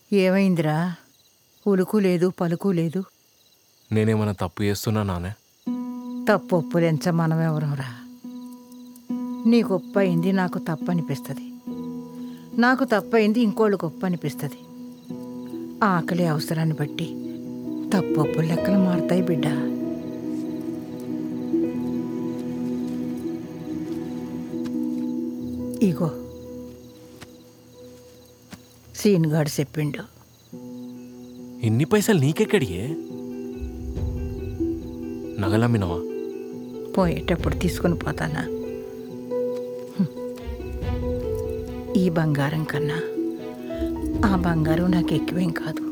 ఏమైందిరా ఉలుకు లేదు పలుకు లేదు నేనేమైనా తప్పు చేస్తున్నా నానే తప్పు ఒప్పులెంచ మనమెవరంరా నీకు ఒప్పు అయింది నాకు తప్పు అనిపిస్తుంది నాకు తప్పు అయింది ఇంకోళ్ళకి ఒప్పు అనిపిస్తుంది ఆకలి అవసరాన్ని బట్టి తప్పు ఒప్పుల లెక్కలు మారుతాయి బిడ్డ ఇగో సీన్గాడు చెప్పిండు ఇన్ని పైసలు నీకెక్కడియే నగలమ్మినవా పోయేటప్పుడు తీసుకొని పోతానా హ్మ్. ఈ బంగారం కన్నా ఆ బంగారం నాకు ఎక్కువేం కాదు